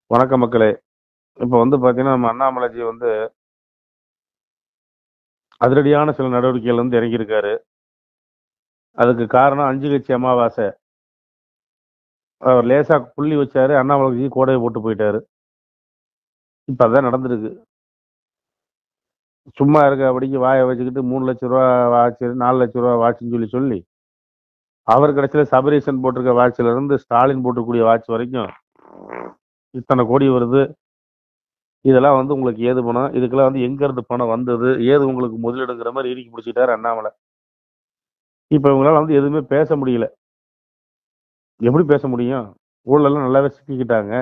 வணக்கம் மக்களே இப்போ வந்து பார்த்தீங்கன்னா நம்ம அண்ணாமலைஜி வந்து அதிரடியான சில நடவடிக்கைகள் வந்து இறங்கியிருக்காரு அதுக்கு காரணம் அஞ்சு கட்சி அமாவாசை அவர் லேசா புள்ளி வச்சாரு அண்ணாமலைஜி கோடையை போட்டு போயிட்டாரு இப்போ அதான் நடந்திருக்கு சும்மா இருக்க அப்படிக்கு வாயை வச்சுக்கிட்டு மூணு லட்ச ரூபா வாட்ச் நாலு லட்ச ரூபா வாட்ச்னு சொல்லி சொல்லி அவர் கடைசியில் சபரீசன் போட்டிருக்க வாட்ச்ல இருந்து ஸ்டாலின் போட்டுக்கூடிய வாட்ச் வரைக்கும் இத்தனை கோடி வருது இதெல்லாம் வந்து உங்களுக்கு ஏது பணம் இதுக்கெல்லாம் வந்து எங்க இருந்து பணம் வந்தது ஏது உங்களுக்கு முதலீடுங்கிற மாதிரி இறுக்கி பிடிச்சிட்டாரு அண்ணாமலை இப்ப இவங்களால வந்து எதுவுமே பேச முடியல எப்படி பேச முடியும் ஊழலாம் நல்லாவே சிக்கிக்கிட்டாங்க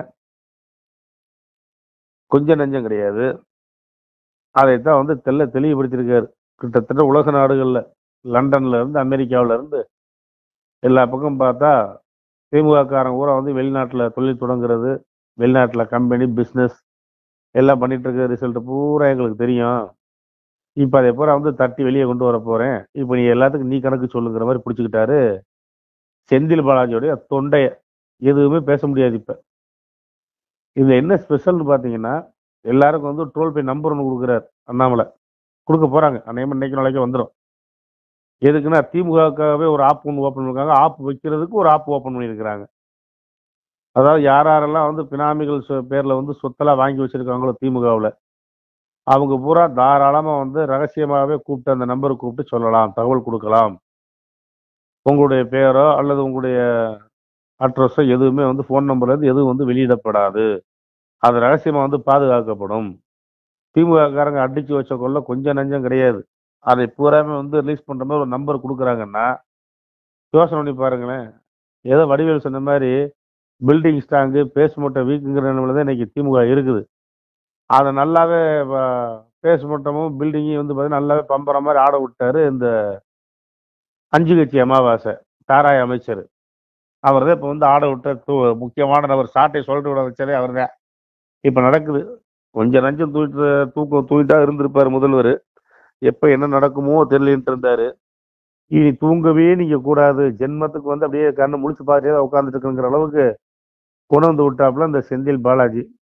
கொஞ்சம் நெஞ்சம் கிடையாது அதைத்தான் வந்து தெல்ல தெளிவுபடுத்தியிருக்காரு கிட்டத்தட்ட உலக நாடுகள்ல லண்டன்ல இருந்து அமெரிக்காவுல இருந்து எல்லா பக்கம் பார்த்தா திமுக காரங்க பூரா வந்து வெளிநாட்டுல தொழில் தொடங்குறது வெளிநாட்டுல கம்பெனி பிசினஸ் எல்லாம் பண்ணிட்டு இருக்க ரிசல்ட் பூரா எங்களுக்கு தெரியும் இப்போ அதை பூரா வந்து தட்டி வெளியே கொண்டு வர போறேன் இப்போ நீ எல்லாத்துக்கும் நீ கணக்கு சொல்லுங்கிற மாதிரி பிடிச்சிக்கிட்டாரு செந்தில் பாலாஜியோடைய தொண்டைய எதுவுமே பேச முடியாது இப்ப இதுல என்ன ஸ்பெஷல்னு பாத்தீங்கன்னா எல்லாருக்கும் வந்து ட்ரோல் பே நம்பர் ஒன்று கொடுக்குறாரு அண்ணாமலை கொடுக்க போறாங்க அநேகமாக இன்னைக்கு நாளைக்கு வந்துடும் எதுக்குன்னா திமுகவுக்காகவே ஒரு ஆப் ஒன்று ஓப்பன் பண்ணிருக்காங்க ஆப் வைக்கிறதுக்கு ஒரு ஆப் ஓப்பன் பண்ணியிருக்கிறாங்க அதாவது யார் யாரெல்லாம் வந்து பினாமிகள் சொ- பேர்ல வந்து சொத்தெல்லாம் வாங்கி வச்சிருக்காங்களோ திமுகவில் அவங்க பூரா தாராளமா வந்து ரகசியமாகவே கூப்பிட்டு அந்த நம்பருக்கு கூப்பிட்டு சொல்லலாம் தகவல் கொடுக்கலாம் உங்களுடைய பேரோ அல்லது உங்களுடைய அட்ரஸோ எதுவுமே வந்து ஃபோன் நம்பர்ல இருந்து எதுவும் வந்து வெளியிடப்படாது அது ரகசியமா வந்து பாதுகாக்கப்படும் திமுக காரங்க அடிச்சு வச்ச கொள்ள கொஞ்சம் நஞ்சம் கிடையாது அதை பூராமே வந்து ரிலீஸ் பண்ற மாதிரி ஒரு நம்பர் கொடுக்குறாங்கன்னா யோசனை பண்ணி பாருங்களேன் ஏதோ வடிவேல் சொன்ன மாதிரி பில்டிங் ஸ்ட்ராங்கு பேஸ்மெண்ட்டை வீக்குங்கிற நிலைமையில தான் இன்னைக்கு திமுக இருக்குது அதை நல்லாவே பேஸ்மெண்ட்டமும் பில்டிங்கையும் வந்து பார்த்தீங்கன்னா நல்லாவே பம்புற மாதிரி ஆட விட்டாரு இந்த அஞ்சு கட்சி அமாவாசை தாராய் அமைச்சர் அவர் தான் இப்போ வந்து ஆட விட்ட தூ முக்கியமான நபர் சாட்டை சொல்லிட்டு விட வச்சாலே அவர் தான் இப்போ நடக்குது கொஞ்சம் நஞ்சம் தூக்கிட்டு தூக்கம் தூக்கிட்டா இருந்திருப்பார் முதல்வர் எப்போ என்ன நடக்குமோ தெரியலன்ட்டு இருந்தாரு இனி தூங்கவே நீங்க கூடாது ஜென்மத்துக்கு வந்து அப்படியே கண்ணு முழிச்சு பார்த்துட்டே தான் உட்காந்துட்டு இருக்குங்கிற அளவுக்கு கொண்டு வந்து விட்டாப்புல இந்த செந்தில் பாலாஜி